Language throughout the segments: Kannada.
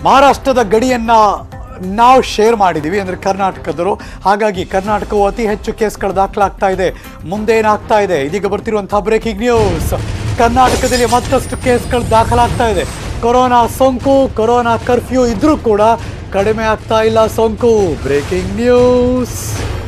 ಮಹಾರಾಷ್ಟ್ರದ ಗಡಿಯನ್ನ ನಾವು ಶೇರ್ ಮಾಡಿದ್ದೀವಿ ಅಂದರೆ ಕರ್ನಾಟಕದವರು ಹಾಗಾಗಿ ಕರ್ನಾಟಕವು ಅತಿ ಹೆಚ್ಚು ಕೇಸ್ಗಳು ದಾಖಲಾಗ್ತಾ ಇದೆ ಮುಂದೇನಾಗ್ತಾ ಇದೆ ಇದೀಗ ಬರ್ತಿರುವಂತಹ ಬ್ರೇಕಿಂಗ್ ನ್ಯೂಸ್ ಕರ್ನಾಟಕದಲ್ಲಿ ಮತ್ತಷ್ಟು ಕೇಸ್ಗಳು ದಾಖಲಾಗ್ತಾ ಇದೆ ಕೊರೋನಾ ಸೋಂಕು ಕೊರೋನಾ ಕರ್ಫ್ಯೂ ಇದ್ರೂ ಕೂಡ ಕಡಿಮೆ ಆಗ್ತಾ ಇಲ್ಲ ಸೋಂಕು ಬ್ರೇಕಿಂಗ್ ನ್ಯೂಸ್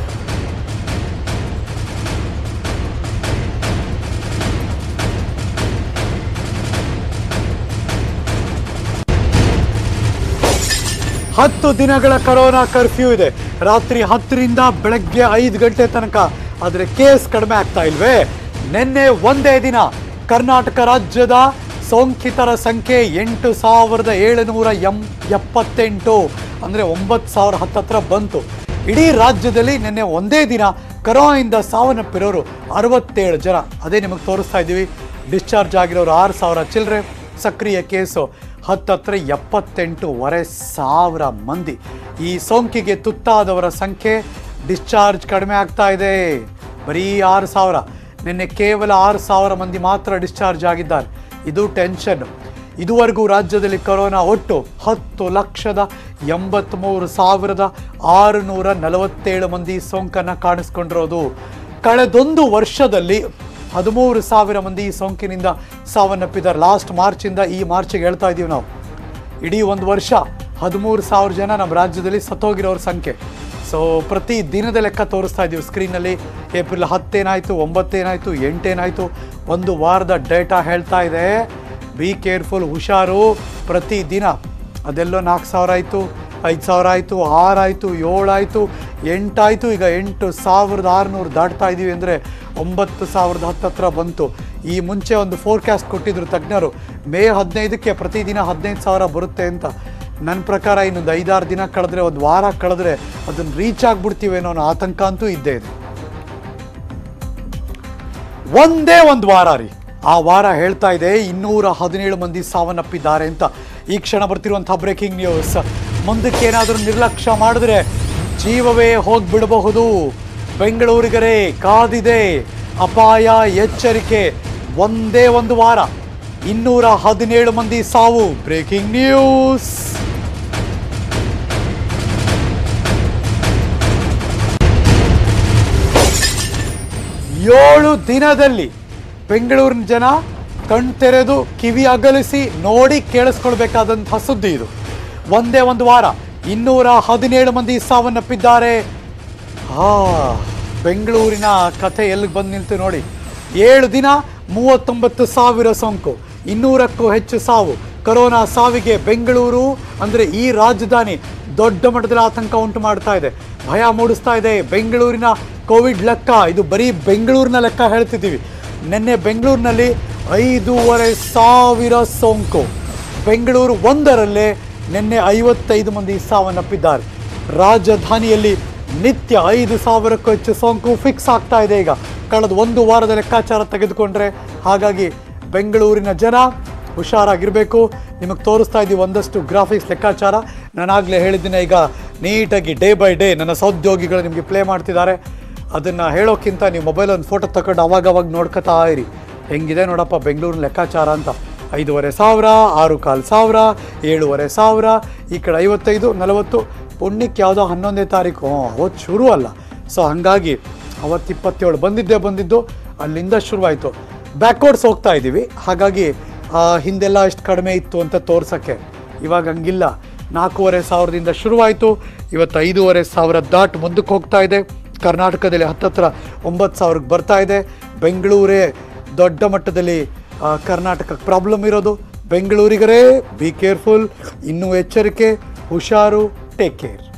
ಹತ್ತು ದಿನಗಳ ಕೊರೋನಾ ಕರ್ಫ್ಯೂ ಇದೆ ರಾತ್ರಿ ಹತ್ತರಿಂದ ಬೆಳಗ್ಗೆ ಐದು ಗಂಟೆ ತನಕ ಆದರೆ ಕೇಸ್ ಕಡಿಮೆ ಆಗ್ತಾ ಇಲ್ವೇ ನಿನ್ನೆ ಒಂದೇ ದಿನ ಕರ್ನಾಟಕ ರಾಜ್ಯದ ಸೋಂಕಿತರ ಸಂಖ್ಯೆ ಎಂಟು ಸಾವಿರದ ಏಳುನೂರ ಎಂ ಎಪ್ಪತ್ತೆಂಟು ಅಂದರೆ ಒಂಬತ್ತು ಸಾವಿರ ಹತ್ತತ್ರ ಬಂತು ಇಡೀ ರಾಜ್ಯದಲ್ಲಿ ನಿನ್ನೆ ಒಂದೇ ದಿನ ಕರೋನಾದಿಂದ ಸಾವನ್ನಪ್ಪಿರೋರು ಅರವತ್ತೇಳು ಜನ ಅದೇ ನಿಮಗೆ ತೋರಿಸ್ತಾ ಇದ್ದೀವಿ ಡಿಸ್ಚಾರ್ಜ್ ಆಗಿರೋರು ಆರು ಸಾವಿರ ಚಿಲ್ಲರೆ ಸಕ್ರಿಯ ಕೇಸು ಹತ್ತತ್ರ ಎಪ್ಪತ್ತೆಂಟೂವರೆ ಸಾವಿರ ಮಂದಿ ಈ ಸೋಂಕಿಗೆ ತುತ್ತಾದವರ ಸಂಖ್ಯೆ ಡಿಸ್ಚಾರ್ಜ್ ಕಡಿಮೆ ಆಗ್ತಾ ಇದೆ ಬರೀ ಆರು ಸಾವಿರ ನಿನ್ನೆ ಕೇವಲ ಆರು ಸಾವಿರ ಮಂದಿ ಮಾತ್ರ ಡಿಸ್ಚಾರ್ಜ್ ಆಗಿದ್ದಾರೆ ಇದು ಟೆನ್ಷನ್ ಇದುವರೆಗೂ ರಾಜ್ಯದಲ್ಲಿ ಕೊರೋನಾ ಒಟ್ಟು ಹತ್ತು ಲಕ್ಷದ ಎಂಬತ್ತ್ಮೂರು ಸಾವಿರದ ಆರುನೂರ ನಲವತ್ತೇಳು ಮಂದಿ ಸೋಂಕನ್ನು ಕಾಣಿಸ್ಕೊಂಡಿರೋದು ಕಳೆದೊಂದು ವರ್ಷದಲ್ಲಿ ಹದಿಮೂರು ಸಾವಿರ ಮಂದಿ ಈ ಸೋಂಕಿನಿಂದ ಸಾವನ್ನಪ್ಪಿದ್ದಾರೆ ಲಾಸ್ಟ್ ಮಾರ್ಚಿಂದ ಈ ಮಾರ್ಚಿಗೆ ಹೇಳ್ತಾ ಇದ್ದೀವಿ ನಾವು ಇಡೀ ಒಂದು ವರ್ಷ ಹದಿಮೂರು ಸಾವಿರ ಜನ ನಮ್ಮ ರಾಜ್ಯದಲ್ಲಿ ಸತ್ತೋಗಿರೋರ ಸಂಖ್ಯೆ ಸೊ ಪ್ರತಿ ದಿನದ ಲೆಕ್ಕ ತೋರಿಸ್ತಾ ಇದ್ದೀವಿ ಸ್ಕ್ರೀನಲ್ಲಿ ಏಪ್ರಿಲ್ ಹತ್ತೇನಾಯಿತು ಒಂಬತ್ತೇನಾಯಿತು ಎಂಟೇನಾಯಿತು ಒಂದು ವಾರದ ಡೇಟಾ ಹೇಳ್ತಾ ಇದೆ ಬಿ ಕೇರ್ಫುಲ್ ಹುಷಾರು ಪ್ರತಿ ದಿನ ಅದೆಲ್ಲೋ ನಾಲ್ಕು ಸಾವಿರ ಆಯಿತು ಐದು ಸಾವಿರ ಆಯಿತು ಆರಾಯಿತು ಏಳಾಯಿತು ಎಂಟಾಯಿತು ಈಗ ಎಂಟು ಸಾವಿರದ ಆರುನೂರು ದಾಟ್ತಾ ಇದ್ದೀವಿ ಅಂದರೆ ಒಂಬತ್ತು ಸಾವಿರದ ಹತ್ತತ್ರ ಬಂತು ಈ ಮುಂಚೆ ಒಂದು ಫೋರ್ಕಾಸ್ಟ್ ಕೊಟ್ಟಿದ್ರು ತಜ್ಞರು ಮೇ ಹದಿನೈದಕ್ಕೆ ಪ್ರತಿದಿನ ಹದಿನೈದು ಸಾವಿರ ಬರುತ್ತೆ ಅಂತ ನನ್ನ ಪ್ರಕಾರ ಇನ್ನೊಂದು ಐದಾರು ದಿನ ಕಳೆದ್ರೆ ಒಂದು ವಾರ ಕಳೆದ್ರೆ ಅದನ್ನು ರೀಚ್ ಆಗಿಬಿಡ್ತೀವೇನೋ ಅನ್ನೋ ಆತಂಕ ಅಂತೂ ಇದ್ದೇ ಇದೆ ಒಂದೇ ಒಂದು ವಾರ ರೀ ಆ ವಾರ ಹೇಳ್ತಾ ಇದೆ ಇನ್ನೂರ ಹದಿನೇಳು ಮಂದಿ ಸಾವನ್ನಪ್ಪಿದ್ದಾರೆ ಅಂತ ಈ ಕ್ಷಣ ಬರ್ತಿರುವಂತಹ ಬ್ರೇಕಿಂಗ್ ನ್ಯೂಸ್ ಮುಂದಕ್ಕೆ ಏನಾದರೂ ನಿರ್ಲಕ್ಷ್ಯ ಮಾಡಿದ್ರೆ ಜೀವವೇ ಹೋಗ್ಬಿಡಬಹುದು ಬೆಂಗಳೂರಿಗರೇ ಕಾದಿದೆ ಅಪಾಯ ಎಚ್ಚರಿಕೆ ಒಂದೇ ಒಂದು ವಾರ ಇನ್ನೂರ ಹದಿನೇಳು ಮಂದಿ ಸಾವು ಬ್ರೇಕಿಂಗ್ ನ್ಯೂಸ್ ಏಳು ದಿನದಲ್ಲಿ ಬೆಂಗಳೂರಿನ ಜನ ಕಣ್ತೆರೆದು ಕಿವಿ ಅಗಲಿಸಿ ನೋಡಿ ಕೇಳಿಸ್ಕೊಳ್ಬೇಕಾದಂತಹ ಸುದ್ದಿ ಇದು ಒಂದೇ ಒಂದು ವಾರ ಇನ್ನೂರ ಹದಿನೇಳು ಮಂದಿ ಸಾವನ್ನಪ್ಪಿದ್ದಾರೆ ಹಾ ಬೆಂಗಳೂರಿನ ಕಥೆ ಎಲ್ಲಿಗೆ ಬಂದು ನಿಲ್ತು ನೋಡಿ ಏಳು ದಿನ ಮೂವತ್ತೊಂಬತ್ತು ಸಾವಿರ ಸೋಂಕು ಇನ್ನೂರಕ್ಕೂ ಹೆಚ್ಚು ಸಾವು ಕೊರೋನಾ ಸಾವಿಗೆ ಬೆಂಗಳೂರು ಅಂದರೆ ಈ ರಾಜಧಾನಿ ದೊಡ್ಡ ಮಟ್ಟದಲ್ಲಿ ಆತಂಕ ಉಂಟು ಮಾಡ್ತಾ ಇದೆ ಭಯ ಮೂಡಿಸ್ತಾ ಇದೆ ಬೆಂಗಳೂರಿನ ಕೋವಿಡ್ ಲೆಕ್ಕ ಇದು ಬರೀ ಬೆಂಗಳೂರಿನ ಲೆಕ್ಕ ಹೇಳ್ತಿದ್ದೀವಿ ನಿನ್ನೆ ಬೆಂಗಳೂರಿನಲ್ಲಿ ಐದೂವರೆ ಸಾವಿರ ಸೋಂಕು ಬೆಂಗಳೂರು ಒಂದರಲ್ಲೇ ನಿನ್ನೆ ಐವತ್ತೈದು ಮಂದಿ ಸಾವನ್ನಪ್ಪಿದ್ದಾರೆ ರಾಜಧಾನಿಯಲ್ಲಿ ನಿತ್ಯ ಐದು ಸಾವಿರಕ್ಕೂ ಹೆಚ್ಚು ಸೋಂಕು ಫಿಕ್ಸ್ ಆಗ್ತಾ ಇದೆ ಈಗ ಕಳೆದ ಒಂದು ವಾರದ ಲೆಕ್ಕಾಚಾರ ತೆಗೆದುಕೊಂಡ್ರೆ ಹಾಗಾಗಿ ಬೆಂಗಳೂರಿನ ಜನ ಹುಷಾರಾಗಿರಬೇಕು ನಿಮಗೆ ತೋರಿಸ್ತಾ ಇದ್ದೀವಿ ಒಂದಷ್ಟು ಗ್ರಾಫಿಕ್ಸ್ ಲೆಕ್ಕಾಚಾರ ನಾನಾಗಲೇ ಹೇಳಿದ್ದೀನಿ ಈಗ ನೀಟಾಗಿ ಡೇ ಬೈ ಡೇ ನನ್ನ ಸಹೋದ್ಯೋಗಿಗಳು ನಿಮಗೆ ಪ್ಲೇ ಮಾಡ್ತಿದ್ದಾರೆ ಅದನ್ನು ಹೇಳೋಕ್ಕಿಂತ ನೀವು ಮೊಬೈಲ್ ಒಂದು ಫೋಟೋ ತಗೊಂಡು ಅವಾಗ ಅವಾಗ ನೋಡ್ಕೊತಾ ಇರಿ ಹೆಂಗಿದೆ ನೋಡಪ್ಪ ಬೆಂಗಳೂರಿನ ಲೆಕ್ಕಾಚಾರ ಅಂತ ಐದೂವರೆ ಸಾವಿರ ಆರು ಕಾಲು ಸಾವಿರ ಏಳುವರೆ ಸಾವಿರ ಈ ಕಡೆ ಐವತ್ತೈದು ನಲವತ್ತು ಪುಣ್ಯಕ್ಕೆ ಯಾವುದೋ ಹನ್ನೊಂದನೇ ತಾರೀಕು ಹ್ಞೂ ಅವತ್ತು ಶುರು ಅಲ್ಲ ಸೊ ಹಾಗಾಗಿ ಅವತ್ತು ಇಪ್ಪತ್ತೇಳು ಬಂದಿದ್ದೇ ಬಂದಿದ್ದು ಅಲ್ಲಿಂದ ಶುರುವಾಯಿತು ಬ್ಯಾಕ್ವರ್ಡ್ಸ್ ಹೋಗ್ತಾ ಇದ್ದೀವಿ ಹಾಗಾಗಿ ಆ, ಹಿಂದೆಲ್ಲ ಎಷ್ಟು ಕಡಿಮೆ ಇತ್ತು ಅಂತ ತೋರ್ಸೋಕ್ಕೆ ಇವಾಗ ಹಂಗಿಲ್ಲ ನಾಲ್ಕೂವರೆ ಸಾವಿರದಿಂದ ಶುರುವಾಯಿತು ಇವತ್ತು ಐದೂವರೆ ಸಾವಿರ ದಾಟ್ ಮುಂದಕ್ಕೆ ಹೋಗ್ತಾ ಇದೆ ಕರ್ನಾಟಕದಲ್ಲಿ ಹತ್ತತ್ರ ಒಂಬತ್ತು ಸಾವಿರಕ್ಕೆ ಬರ್ತಾ ಇದೆ ಬೆಂಗಳೂರೇ ದೊಡ್ಡ ಮಟ್ಟದಲ್ಲಿ ಆ, ಕರ್ನಾಟಕಕ್ಕೆ ಪ್ರಾಬ್ಲಮ್ ಇರೋದು ಬೆಂಗಳೂರಿಗರೇ ಬಿ ಕೇರ್ಫುಲ್ ಇನ್ನೂ ಎಚ್ಚರಿಕೆ ಹುಷಾರು ಟೇಕ್ ಕೇರ್